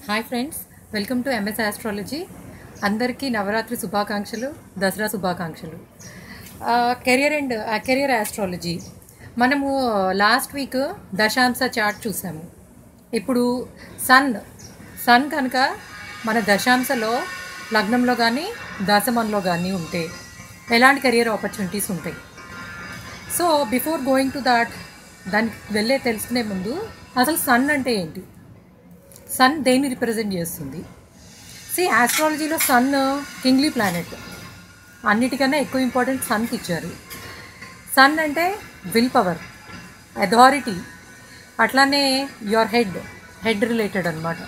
hi friends welcome to MS astrology అందరికీ నవరాత్రి శుభాకాంక్షలు దసరా శుభాకాంక్షలు కెరియర్ అండ్ కెరియర్ ఆస్ట్రాలజీ మనము లాస్ట్ వీక్ దశాంశ చార్ట్ చూసాము ఇప్పుడు సన్ సన్ కనుక మన దశాంశలో లగ్నంలో కానీ దశమంలో కానీ ఉంటే ఎలాంటి కెరియర్ ఆపర్చునిటీస్ ఉంటాయి so before going to that దానికి వెళ్ళే తెలుసుకునే ముందు అసలు సన్ అంటే ఏంటి సన్ దేన్ని రిప్రజెంట్ చేస్తుంది సి ఆస్ట్రాలజీలో సన్ కింగ్లీ ప్లానెట్ అన్నిటికన్నా ఎక్కువ ఇంపార్టెంట్ సన్కి ఇచ్చారు సన్ అంటే విల్ పవర్ అథారిటీ అట్లానే యువర్ హెడ్ హెడ్ రిలేటెడ్ అనమాట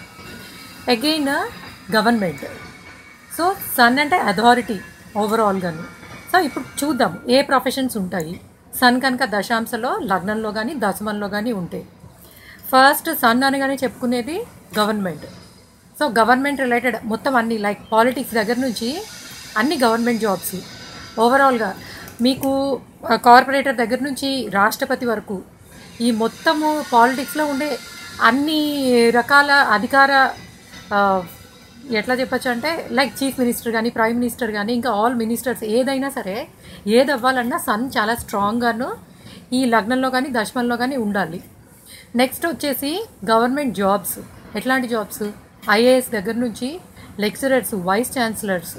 అగైన్ గవర్నమెంట్ సో సన్ అంటే అథారిటీ ఓవరాల్గాను సో ఇప్పుడు చూద్దాం ఏ ప్రొఫెషన్స్ ఉంటాయి సన్ కనుక దశాంశలో లగ్నంలో కానీ దశమంలో కానీ ఉంటాయి ఫస్ట్ సన్ అనగానే చెప్పుకునేది గవర్నమెంట్ సో గవర్నమెంట్ రిలేటెడ్ మొత్తం అన్ని లైక్ పాలిటిక్స్ దగ్గర నుంచి అన్ని గవర్నమెంట్ జాబ్స్ ఓవరాల్గా మీకు కార్పొరేటర్ దగ్గర నుంచి రాష్ట్రపతి వరకు ఈ మొత్తము పాలిటిక్స్లో ఉండే అన్ని రకాల అధికార ఆ, ఎట్లా చెప్పచ్చు అంటే లైక్ చీఫ్ మినిస్టర్ కానీ ప్రైమ్ మినిస్టర్ కానీ ఇంకా ఆల్ మినిస్టర్స్ ఏదైనా సరే ఏది అవ్వాలన్నా సన్ చాలా స్ట్రాంగ్గాను ఈ లగ్నంలో కానీ దశమంలో కానీ ఉండాలి నెక్స్ట్ వచ్చేసి గవర్నమెంట్ జాబ్స్ ఎట్లాంటి జాబ్స్ ఐఏఎస్ దగ్గర నుంచి లెక్చరర్స్ వైస్ ఛాన్సలర్స్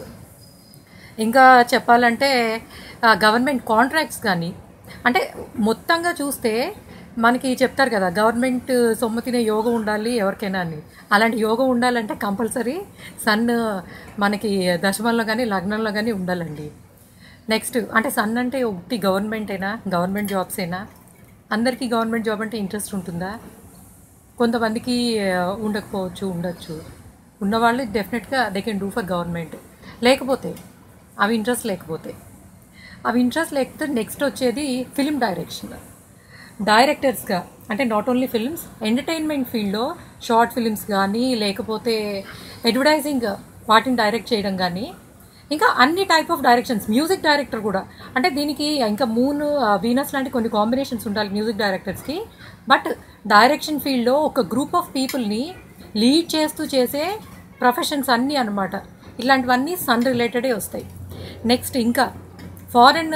ఇంకా చెప్పాలంటే గవర్నమెంట్ కాంట్రాక్ట్స్ కానీ అంటే మొత్తంగా చూస్తే మనకి చెప్తారు కదా గవర్నమెంట్ సొమ్ము తినే యోగం ఉండాలి ఎవరికైనా అని అలాంటి యోగం ఉండాలంటే కంపల్సరీ సన్ మనకి దశమంలో కానీ లగ్నంలో కానీ ఉండాలండి నెక్స్ట్ అంటే సన్ అంటే ఒకటి గవర్నమెంట్ అయినా గవర్నమెంట్ జాబ్స్ అయినా అందరికీ గవర్నమెంట్ జాబ్ అంటే ఇంట్రెస్ట్ ఉంటుందా కొంతమందికి ఆ, ఉండకపోవచ్చు ఉండొచ్చు ఉన్నవాళ్ళు డెఫినెట్గా they can do for government లేకపోతే అవి ఇంట్రెస్ట్ లేకపోతే అవి ఇంట్రెస్ట్ లేకపోతే నెక్స్ట్ వచ్చేది ఫిలిం డైరెక్షన్ డైరెక్టర్స్గా అంటే నాట్ ఓన్లీ ఫిల్మ్స్ ఎంటర్టైన్మెంట్ ఫీల్డ్లో షార్ట్ ఫిల్మ్స్ కానీ లేకపోతే అడ్వర్టైజింగ్ వాటిని డైరెక్ట్ చేయడం కానీ ఇంకా అన్ని type of directions music director కూడా అంటే దీనికి ఇంకా మూన్ వీనస్ లాంటి కొన్ని కాంబినేషన్స్ ఉండాలి మ్యూజిక్ డైరెక్టర్స్కి బట్ డైరెక్షన్ ఫీల్డ్లో ఒక గ్రూప్ ఆఫ్ పీపుల్ని లీడ్ చేస్తూ చేసే ప్రొఫెషన్స్ అన్నీ అనమాట ఇలాంటివన్నీ సన్ రిలేటెడే వస్తాయి నెక్స్ట్ ఇంకా ఫారెన్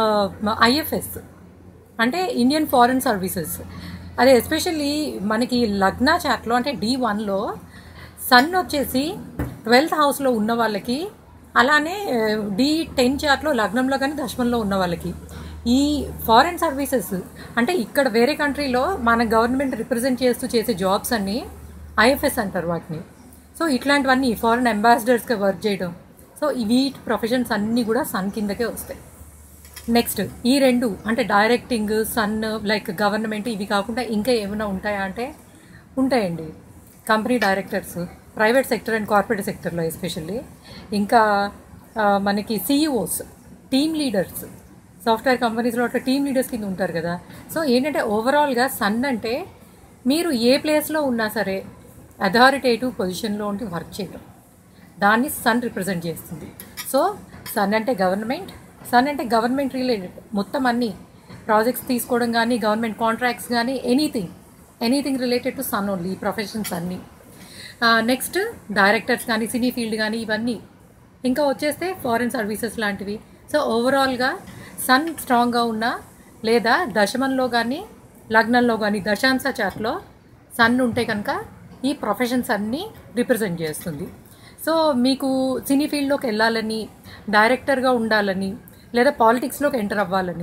ఐఎఫ్ఎస్ అంటే ఇండియన్ ఫారెన్ సర్వీసెస్ అదే ఎస్పెషల్లీ మనకి లగ్నా చాట్లో అంటే డి వన్లో సన్ వచ్చేసి ట్వెల్త్ హౌస్లో ఉన్న వాళ్ళకి అలానే డి టెన్ చార్ట్లో లగ్నంలో కానీ దశమంలో ఉన్న వాళ్ళకి ఈ ఫారెన్ సర్వీసెస్ అంటే ఇక్కడ వేరే కంట్రీలో మన గవర్నమెంట్ రిప్రజెంట్ చేస్తూ చేసే జాబ్స్ అన్నీ ఐఎఫ్ఎస్ అంటారు వాటిని సో ఇట్లాంటివన్నీ ఫారెన్ అంబాసిడర్స్గా వర్క్ చేయడం సో ఇవి ప్రొఫెషన్స్ అన్నీ కూడా సన్ కిందకే వస్తాయి నెక్స్ట్ ఈ రెండు అంటే డైరెక్టింగ్ సన్ లైక్ గవర్నమెంట్ ఇవి కాకుండా ఇంకా ఏమైనా ఉంటాయా అంటే ఉంటాయండి company directors private sector and corporate సెక్టర్లో ఎస్పెషల్లీ ఇంకా ఆ, మనకి సిఇఓస్ టీమ్ లీడర్స్ సాఫ్ట్వేర్ కంపెనీస్లో అట్లా టీమ్ లీడర్స్ కింద ఉంటారు కదా సో ఏంటంటే ఓవరాల్గా సన్ అంటే మీరు ఏ ప్లేస్లో ఉన్నా సరే అథారిటేటివ్ పొజిషన్లో ఉండి వర్క్ చేయడం దాన్ని సన్ రిప్రజెంట్ చేస్తుంది సో సన్ అంటే గవర్నమెంట్ సన్ అంటే గవర్నమెంట్ రిలేటెడ్ మొత్తం అన్ని ప్రాజెక్ట్స్ తీసుకోవడం కానీ గవర్నమెంట్ కాంట్రాక్ట్స్ కానీ anything anything related to sun only ఈ ప్రొఫెషన్స్ అన్నీ నెక్స్ట్ డైరెక్టర్స్ కానీ సినీ ఫీల్డ్ కానీ ఇవన్నీ ఇంకా వచ్చేస్తే ఫారెన్ సర్వీసెస్ లాంటివి సో ఓవరాల్గా సన్ స్ట్రాంగ్గా ఉన్నా లేదా దశమంలో కానీ లగ్నంలో కానీ దశాంశ చార్ట్లో సన్ ఉంటే కనుక ఈ ప్రొఫెషన్స్ అన్నీ రిప్రజెంట్ చేస్తుంది సో మీకు సినీ ఫీల్డ్లోకి వెళ్ళాలని డైరెక్టర్గా ఉండాలని లేదా పాలిటిక్స్లోకి ఎంటర్ అవ్వాలని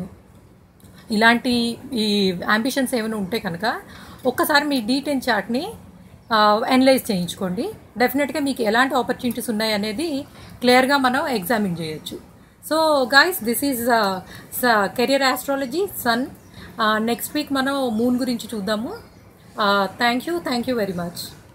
ఇలాంటి ఈ అంబిషన్స్ ఏమైనా ఉంటే కనుక ఒక్కసారి మీ డీటెయిన్ చార్ట్ని అనలైజ్ చేయించుకోండి డెఫినెట్గా మీకు ఎలాంటి ఆపర్చునిటీస్ ఉన్నాయి అనేది క్లియర్గా మనం ఎగ్జామిన్ చేయొచ్చు so guys this is career astrology sun next week మనం మూన్ గురించి చూద్దాము thank you thank you very much